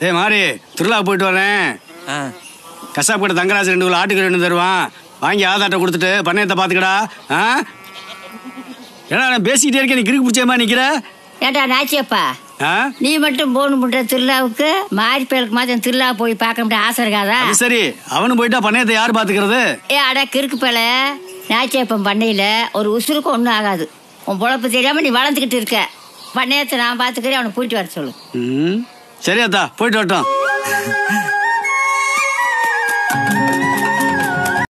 ஏய் மாறி திருவிழா போயிட்டு வரேன் ஆ கசாப்பு கடை தங்கராஜ் ரெண்டு கிலோ ஆட்டுக்கு ரெண்டு தருவான் வாங்கி ஆதாட்ட கொடுத்துட்டு பண்ணையத்தை பார்த்துக்கடா ஆ ஏன்னா நான் பேசிக்கிட்டே இருக்கேன் நீ கிறுக்கு பிடிச்ச மாதிரி நிற்கிற ஏண்டா நாச்சியப்பா ஆ நீ மட்டும் போகணும்ன்ற திருவிழாவுக்கு மாறி பேருக்கு மாத்திரம் திருவிழா போய் பார்க்க முடியாது ஆசை இருக்காதா அது சரி அவனு போயிட்டா பண்ணையத்தை யார் பார்த்துக்கிறது ஏ அட கிறுக்கு பேல நாச்சியப்பன் பண்ணையில் ஒரு உசுருக்கு ஒன்றும் ஆகாது உன் பொழப்பு தெரியாம நீ வளர்ந்துக்கிட்டு இருக்க பண்ணையத்தை நான் பார்த்துக்கிறேன் அவனை கூட்டிட்டு வர சொல்லு ம் சரி அத்தா போயிட்டு வரட்டும்